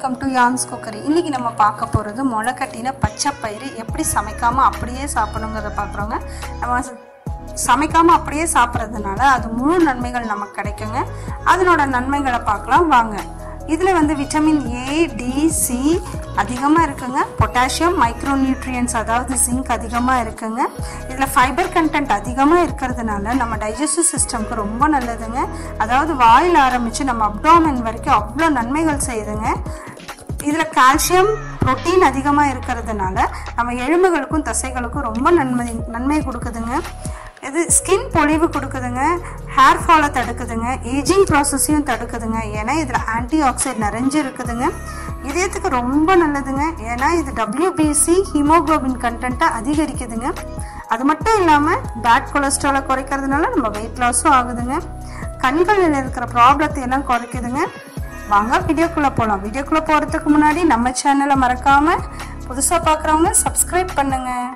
welcome to yarns cookery இன்றைக்கி நம்ம பார்க்க போகிறது முளை கட்டின பச்சை பயிறு எப்படி சமைக்காமல் அப்படியே சாப்பிடணுங்கிறத பார்க்குறோங்க நம்ம ச- சமைக்காமல் அப்படியே சாப்பிட்றதுனால அது முழு நன்மைகள் நமக்கு கிடைக்குங்க அதனோட நன்மைகளை பார்க்கலாம் வாங்க இதில் வந்து விட்டமின் ஏ டி சி அதிகமாக இருக்குங்க பொட்டாசியம் மைக்ரோ நியூட்ரியன்ஸ் அதாவது ஜிங்க் அதிகமாக இருக்குங்க இதில் ஃபைபர் கண்டென்ட் அதிகமாக இருக்கிறதுனால நம்ம டைஜஸ்டிவ் சிஸ்டம்க்கு ரொம்ப நல்லதுங்க அதாவது வாயில் ஆரம்பித்து நம்ம அப்டாமன் வரைக்கும் அவ்வளோ நன்மைகள் செய்யுதுங்க இதில் கால்சியம் புரோட்டீன் அதிகமாக இருக்கிறதுனால நம்ம எலும்புகளுக்கும் தசைகளுக்கும் ரொம்ப நன்மை நன்மை கொடுக்குதுங்க இது ஸ்கின் பொலிவு கொடுக்குதுங்க ஹேர் ஃபாலை தடுக்குதுங்க ஏஜிங் ப்ராசஸையும் தடுக்குதுங்க ஏன்னா இதில் ஆன்டி ஆக்சைட் நிறைஞ்சு இருக்குதுங்க இதயத்துக்கு ரொம்ப நல்லதுங்க ஏன்னா இது டபிள்யூபிசி ஹீமோகுளோபின் கண்டென்ட்டை அதிகரிக்குதுங்க அது மட்டும் இல்லாமல் பேட் கொலஸ்ட்ராலை குறைக்கிறதுனால நம்ம வெயிட் லாஸும் ஆகுதுங்க கண்களில் இருக்கிற ப்ராப்ளத்தை எல்லாம் குறைக்குதுங்க வாங்க வீடியோக்குள்ளே போகலாம் வீடியோக்குள்ளே போகிறதுக்கு முன்னாடி நம்ம சேனலை மறக்காமல் புதுசாக பார்க்குறவங்க சப்ஸ்கிரைப் பண்ணுங்கள்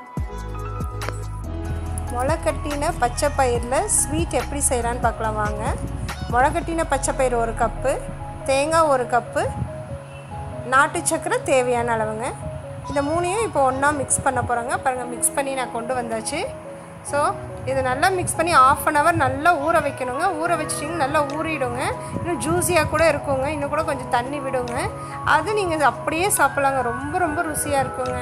முளைக்கட்டின பச்சை பயிரில் ஸ்வீட் எப்படி செய்யலான்னு பார்க்கலாம் வாங்க முளைக்கட்டின பச்சை பயிர் ஒரு கப்பு தேங்காய் ஒரு கப்பு நாட்டு சக்கரை தேவையான அளவுங்க இந்த மூணையும் இப்போ ஒன்றா மிக்ஸ் பண்ண போகிறோங்க பாருங்கள் மிக்ஸ் பண்ணி நான் கொண்டு வந்தாச்சு ஸோ இது நல்லா மிக்ஸ் பண்ணி ஆஃப் அன் ஹவர் நல்லா ஊற வைக்கணுங்க ஊற வச்சிட்டிங்கன்னா நல்லா ஊறிடுங்க இன்னும் ஜூஸியாக கூட இருக்குங்க இன்னும் கூட கொஞ்சம் தண்ணி விடுங்க அது நீங்கள் அப்படியே சாப்பிட்லாங்க ரொம்ப ரொம்ப ருசியாக இருக்குங்க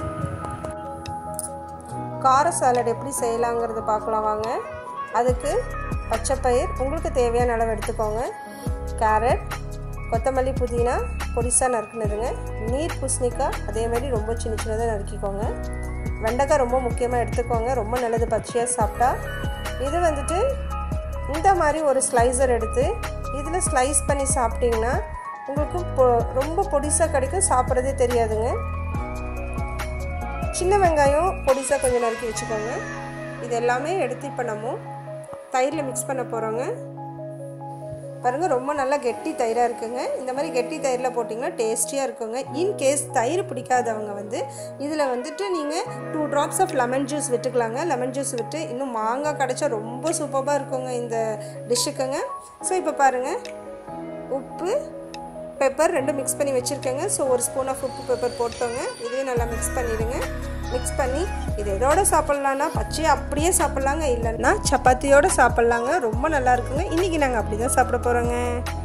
கார சாலட் எப்படி செய்யலாங்கிறது பார்க்கலாம் வாங்க அதுக்கு பச்சைப்பயிர் உங்களுக்கு தேவையான அளவு எடுத்துக்கோங்க கேரட் கொத்தமல்லி புதினா பொடிசாக நறுக்குனதுங்க நீர் பூசணிக்காய் அதே மாதிரி ரொம்ப சின்ன சின்னதாக நறுக்கிக்கோங்க வெண்டைக்காய் ரொம்ப முக்கியமாக எடுத்துக்கோங்க ரொம்ப நல்லது பச்சையாக சாப்பிட்டா இது வந்துட்டு இந்த மாதிரி ஒரு ஸ்லைசர் எடுத்து இதில் ஸ்லைஸ் பண்ணி சாப்பிட்டிங்கன்னா உங்களுக்கு பொ ரொம்ப பொடிசாக கிடைக்கும் சாப்பிட்றதே தெரியாதுங்க சின்ன வெங்காயம் பொடிசாக கொஞ்சம் நறுக்கி வச்சுக்கோங்க இது எல்லாமே எடுத்து இப்போ நம்ம தயிரில் மிக்ஸ் பண்ண போகிறோங்க பாருங்கள் ரொம்ப நல்லா கெட்டி தயிராக இருக்குங்க இந்த மாதிரி கெட்டி தயிரில் போட்டிங்கன்னா டேஸ்டியாக இருக்குங்க இன் கேஸ் தயிர் பிடிக்காதவங்க வந்து இதில் வந்துட்டு நீங்கள் two drops of lemon juice விட்டுக்கலாங்க லெமன் ஜூஸ் விட்டு இன்னும் மாங்காய் கிடைச்சா ரொம்ப சூப்பராக இருக்குங்க இந்த டிஷ்ஷுக்குங்க ஸோ இப்போ பாருங்கள் உப்பு பெப்பர் ரெண்டும் மிக்ஸ் பண்ணி வச்சுருக்கேங்க ஸோ ஒரு ஸ்பூன் ஆஃப் உப்பு பெப்பர் போட்டோங்க இதையும் நல்லா மிக்ஸ் பண்ணிடுங்க மிக்ஸ் பண்ணி இது எதோட சாப்பிட்லான்னா பச்சையாக அப்படியே சாப்பிட்லாங்க இல்லைன்னா சப்பாத்தியோடு சாப்பிட்லாங்க ரொம்ப நல்லா இருக்குங்க இன்றைக்கி நாங்கள் அப்படி தான் சாப்பிட போகிறோங்க